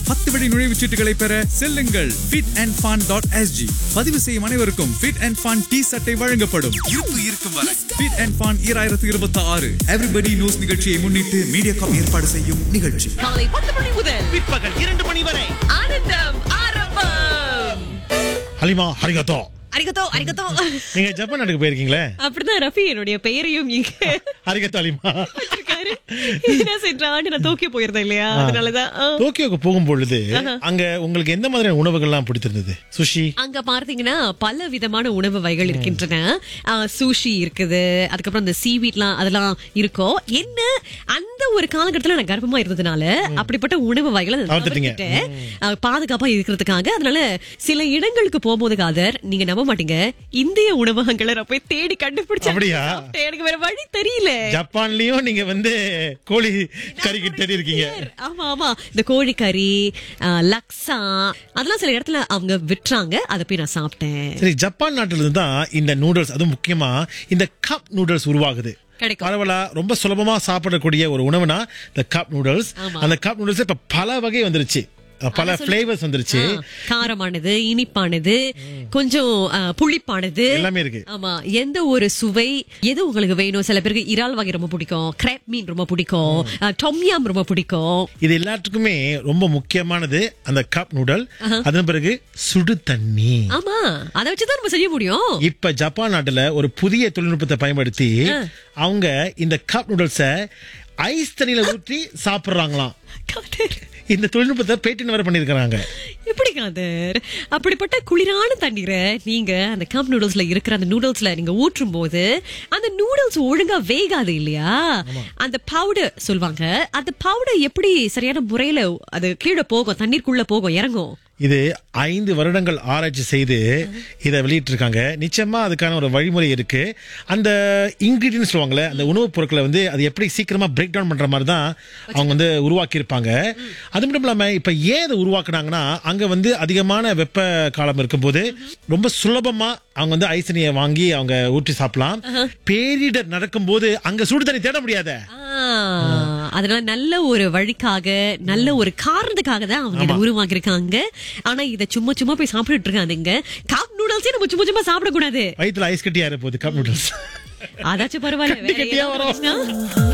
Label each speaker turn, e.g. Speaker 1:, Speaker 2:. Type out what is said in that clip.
Speaker 1: பத்து வழி நுழைவுச் சீட்டுகளை பெற செல்லுங்கள் fit and fun dot SG பதிவு செய்யும் அனைவருக்கும் ஃபிட் அண்ட் ஃபன் டி சட்டை வழங்கப்படும் இருப்பு இருக்கும் வரை ஃபிட் அண்ட் ஃபன் ஈராயிரத்து இருபத்தி ஆறு எவ்ரிபடி நியூஸ் நிகழ்ச்சியை முன்னிட்டு மீடியாகாம் ஏற்பாடு செய்யும் நிகழ்ச்சி
Speaker 2: காலை பத்து மணி முதல்
Speaker 3: பிற்பகல் இரண்டு மணி வரை
Speaker 2: ஆனந்தம் ஆரம்பம்
Speaker 3: ஹலிமா ஹரிகத்தோ
Speaker 2: அரிகத்தோ அரிகத்தோ
Speaker 3: நீங்க ஜப்பான் நாட்டுக்கு போயிருக்கீங்களே
Speaker 2: அப்படிதான் ரஃபி என்னுடைய பெயரையும் இங்க
Speaker 3: ஹரிகத்தோ ஹலிமா
Speaker 2: வச்சிருக்காரு. என்ன சென்ற ஆண்டு நான் டோக்கியோ போயிருந்தேன் இல்லையா அதனாலதான் ஆ.
Speaker 3: டோக்கியோக்கு போகும் பொழுது அங்க உங்களுக்கு எந்த மாதிரியான உணவுகள்லாம் பிடித்திருந்தது சுஷி
Speaker 2: அங்க பார்த்தீங்கன்னா பல விதமான உணவு வகைகள் இருக்கின்றன சூஷி இருக்குது அதுக்கப்புறம் இந்த சீவீட்லாம் அதெல்லாம் இருக்கும் என்ன அந்த ஒரு காலகட்டத்துல நான் கர்ப்பமா இருந்ததுனால அப்படிப்பட்ட உணவு வகைகளை நான்
Speaker 3: தவிர்த்துட்டீங்க.
Speaker 2: தவிர்த்துட்டேன். அஹ், பாதுகாப்பா இருக்கிறதுக்காக அதனால சில இடங்களுக்கு போகும்போது காதர் நீங்க நம்ப மாட்டீங்க இந்திய உணவகங்களை நான் போய் தேடி கண்டுபிடிச்சேன்
Speaker 3: அப்படியா?
Speaker 2: சாப்பிட்டேன். எனக்கு வேற வழி தெரியல
Speaker 3: ஜப்பான்லயும் நீங்க வந்து கோழி கறிக்கு தேடி இருக்கீங்க
Speaker 2: ஆமா ஆமா இந்த கோழிக்கறி அஹ், லக்ஸா அதெல்லாம் சில இடத்துல அவங்க விட்டுறாங்க அதை போய் நான் சாப்பிட்டேன்
Speaker 3: சரி ஜப்பான் நாட்டுல இருந்து தான் இந்த நூடுல்ஸ் அதுவும் முக்கியமா இந்த கப் நூடுல்ஸ் உருவாகுது
Speaker 2: கிடைக்கும்
Speaker 3: பரவலா ரொம்ப சுலபமா சாப்பிடக்கூடிய ஒரு உணவுனா இந்த கப் நூடுல்ஸ்
Speaker 2: ஆமா.
Speaker 3: அந்த கப் நூடுல்ஸ் இப்ப பல வகை வந்துருச்சு பல பிளேவர்ஸ் வந்துருச்சு
Speaker 2: ஆ, காரமானது இனிப்பானது கொஞ்சம் ஆ, புளிப்பானது
Speaker 3: எல்லாமே இருக்கு
Speaker 2: ஆமா எந்த ஒரு சுவை எது உங்களுக்கு வேணும் சில பேருக்கு இறால் வகை ரொம்ப பிடிக்கும் கிரேப் மீன் ரொம்ப பிடிக்கும் டொம்யாம் ரொம்ப பிடிக்கும்
Speaker 3: இது எல்லாத்துக்குமே ரொம்ப முக்கியமானது அந்த கப் நூடல் அதன் பிறகு சுடு தண்ணி
Speaker 2: ஆமா அதை வச்சுதான் நம்ம செய்ய முடியும்
Speaker 3: இப்ப ஜப்பான் நாட்டுல ஒரு புதிய தொழில்நுட்பத்தை பயன்படுத்தி அவங்க இந்த கப் நூடுல்ஸ ஐஸ் தண்ணியில ஊற்றி சாப்பிடுறாங்களாம்
Speaker 2: காதர்,
Speaker 3: இந்த தொழில்நுட்பத்தை பேட்டின் வேற பண்ணிருக்காங்க
Speaker 2: எப்படி காதர் அப்படிப்பட்ட குளிரான தண்ணீரை நீங்க அந்த கப் நூடுல்ஸ்ல இருக்கிற அந்த நூடுல்ஸ்ல நீங்க ஊற்றும் போது அந்த நூடுல்ஸ் ஒழுங்கா வேகாது இல்லையா அந்த பவுடர் சொல்லுவாங்க அந்த பவுடர் எப்படி சரியான முறையில அது கீழே போகும் தண்ணீருக்குள்ள போகும் இறங்கும்
Speaker 3: இது ஐந்து வருடங்கள் ஆராய்ச்சி செய்து இதை வெளியிட்டிருக்காங்க நிச்சயமா அதுக்கான ஒரு வழிமுறை இருக்கு அந்த இன்கிரீடியன்ஸ் சொல்லுவாங்கல்ல அந்த உணவுப் பொருட்களை வந்து அது எப்படி சீக்கிரமா பிரேக் டவுன் பண்ற மாதிரி தான் அவங்க வந்து உருவாக்கி இருப்பாங்க அது மட்டும் இல்லாம இப்ப ஏன் அதை உருவாக்குனாங்கன்னா அங்க வந்து அதிகமான வெப்ப காலம் இருக்கும்போது ரொம்ப சுலபமா அவங்க வந்து ஐசனியை வாங்கி அவங்க ஊற்றி சாப்பிடலாம் பேரிடர் நடக்கும்போது அங்க சுடு தண்ணி தேட முடியாத
Speaker 2: ஆ, அதனால நல்ல ஒரு வழிக்காக நல்ல ஒரு காரணத்துக்காக தான் அவங்க இதை உருவாக்கி இருக்காங்க ஆனா இத சும்மா சும்மா போய் சாப்பிட்டுட்டு இருக்காதுங்க காப் நூடுல்ஸே நம்ம சும்மா சும்மா சாப்பிடக்கூடாது
Speaker 3: வயிற்றுல ஐஸ் கட்டியா போகுது கப் நூடுல்ஸ்
Speaker 2: அதாச்சும் பரவாயில்ல
Speaker 3: கட்டி
Speaker 2: வேற
Speaker 3: கட்டியா
Speaker 2: ஏதாவது
Speaker 3: வரும்.
Speaker 2: இருந்துச்சுன்னா?